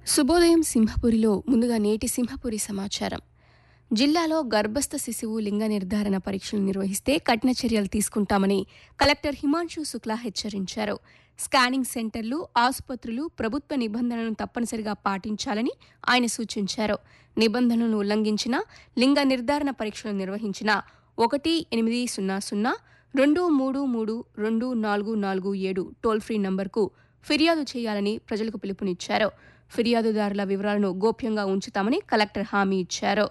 శుభోదయం సింహపురిలో ముందుగా నేటి సింహపురి సమాచారం జిల్లాలో గర్భస్థ శిశువు లింగ నిర్ధారణ పరీక్షలు నిర్వహిస్తే కఠిన చర్యలు తీసుకుంటామని కలెక్టర్ హిమాంశు శుక్లా హెచ్చరించారు స్కానింగ్ సెంటర్లు ఆసుపత్రులు ప్రభుత్వ నిబంధనలను తప్పనిసరిగా పాటించాలని ఆయన సూచించారు నిబంధనలను ఉల్లంఘించిన లింగ నిర్ధారణ పరీక్షలు నిర్వహించిన ఒకటి ఎనిమిది సున్నా సున్నా రెండు మూడు మూడు రెండు నాలుగు నాలుగు ఏడు టోల్ ఫ్రీ నంబర్కు ఫిర్యాదు చేయాలని ప్రజలకు పిలుపునిచ్చారు ఫిర్యాదుదారుల వివరాలను గోప్యంగా ఉంచుతామని కలెక్టర్ హామీ ఇచ్చారు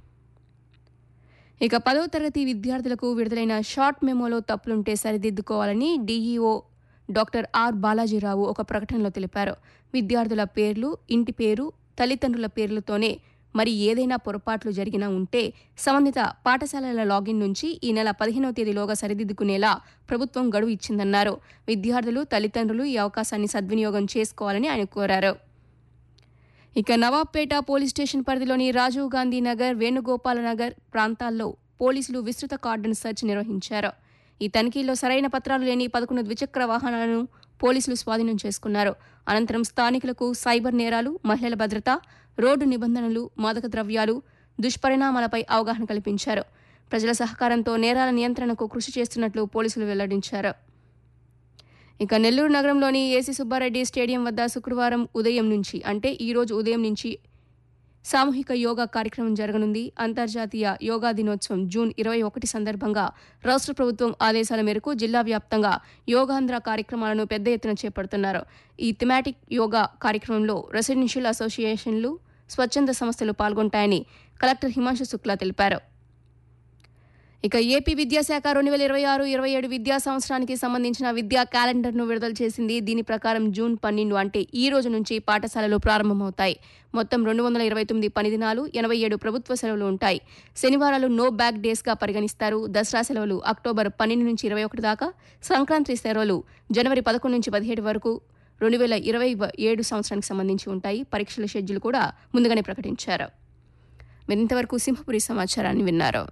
ఇక పదవ తరగతి విద్యార్థులకు విడుదలైన షార్ట్ మెమోలో తప్పులుంటే సరిదిద్దుకోవాలని డీఈఓ డాక్టర్ ఆర్ బాలాజీరావు ఒక ప్రకటనలో తెలిపారు విద్యార్థుల పేర్లు ఇంటి పేరు తల్లిదండ్రుల పేర్లతోనే మరి ఏదైనా పొరపాట్లు జరిగినా ఉంటే సంబంధిత పాఠశాలల లాగిన్ నుంచి ఈ నెల పదిహేనవ తేదీలోగా సరిదిద్దుకునేలా ప్రభుత్వం గడువు ఇచ్చిందన్నారు విద్యార్థులు తల్లిదండ్రులు ఈ అవకాశాన్ని సద్వినియోగం చేసుకోవాలని ఆయన కోరారు ఇక నవాబ్పేట పోలీస్ స్టేషన్ పరిధిలోని రాజీవ్ గాంధీ నగర్ వేణుగోపాల నగర్ ప్రాంతాల్లో పోలీసులు విస్తృత కార్డన్ సెర్చ్ నిర్వహించారు ఈ తనిఖీల్లో సరైన పత్రాలు లేని పదకొండు ద్విచక్ర వాహనాలను పోలీసులు స్వాధీనం చేసుకున్నారు అనంతరం స్థానికులకు సైబర్ నేరాలు మహిళల భద్రత రోడ్డు నిబంధనలు మాదక ద్రవ్యాలు దుష్పరిణామాలపై అవగాహన కల్పించారు ప్రజల సహకారంతో నేరాల నియంత్రణకు కృషి చేస్తున్నట్లు పోలీసులు వెల్లడించారు ఇక నెల్లూరు నగరంలోని ఏసీ సుబ్బారెడ్డి స్టేడియం వద్ద శుక్రవారం ఉదయం నుంచి అంటే ఈ రోజు ఉదయం నుంచి సామూహిక యోగా కార్యక్రమం జరగనుంది అంతర్జాతీయ యోగా దినోత్సవం జూన్ ఇరవై ఒకటి సందర్భంగా రాష్ట్ర ప్రభుత్వం ఆదేశాల మేరకు జిల్లా వ్యాప్తంగా యోగాంధ్ర కార్యక్రమాలను పెద్ద ఎత్తున చేపడుతున్నారు ఈ థిమాటిక్ యోగా కార్యక్రమంలో రెసిడెన్షియల్ అసోసియేషన్లు స్వచ్ఛంద సంస్థలు పాల్గొంటాయని కలెక్టర్ హిమాంశు శుక్లా తెలిపారు ఇక ఏపీ విద్యాశాఖ రెండు వేల ఇరవై ఆరు ఇరవై ఏడు విద్యా సంవత్సరానికి సంబంధించిన విద్యా క్యాలెండర్ను విడుదల చేసింది దీని ప్రకారం జూన్ పన్నెండు అంటే ఈ రోజు నుంచి పాఠశాలలు ప్రారంభమవుతాయి మొత్తం రెండు వందల ఇరవై తొమ్మిది పని దినాలు ఎనభై ఏడు ప్రభుత్వ సెలవులు ఉంటాయి శనివారాలు నో బ్యాక్ డేస్గా పరిగణిస్తారు దసరా సెలవులు అక్టోబర్ పన్నెండు నుంచి ఇరవై ఒకటి దాకా సంక్రాంతి సెలవులు జనవరి పదకొండు నుంచి పదిహేడు వరకు రెండు వేల ఇరవై ఏడు సంవత్సరానికి సంబంధించి ఉంటాయి పరీక్షల షెడ్యూల్ కూడా ముందుగానే ప్రకటించారు మీరు ఇంతవరకు సింహపురి సమాచారాన్ని విన్నారు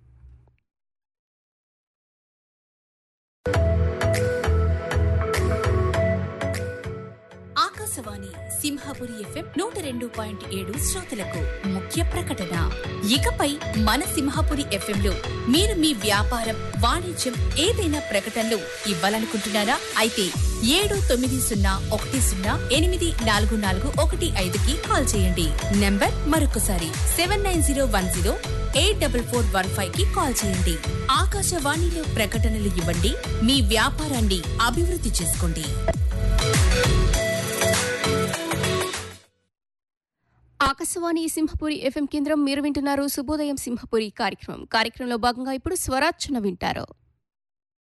ఆకాశవాణి సింహాపురి ఎఫ్ఎం నూట రెండు పాయింట్ ఏడు శ్రోతలకు ముఖ్య ప్రకటన ఇకపై మన సింహాపురి ఎఫ్ఎం లో మీరు మీ వ్యాపారం వాణిజ్యం ఏదైనా ప్రకటనలు ఇవ్వాలనుకుంటున్నారా అయితే ఏడు తొమ్మిది సున్నా ఒకటి సున్నా ఎనిమిది నాలుగు నాలుగు ఒకటి ఐదుకి కాల్ చేయండి నంబర్ మరొకసారి seven nine zero one zero eight double four one five కి కాల్ చేయండి ఆకాశవాణిలో ప్రకటనలు ఇవ్వండి మీ వ్యాపారాన్ని అభివృద్ధి చేసుకోండి ఆకాశవాణి సింహపురి ఎఫ్ఎం కేంద్రం మీరు వింటున్నారు శుభోదయం సింహపురి కార్యక్రమం కార్యక్రమంలో భాగంగా ఇప్పుడు స్వరార్చన వింటారు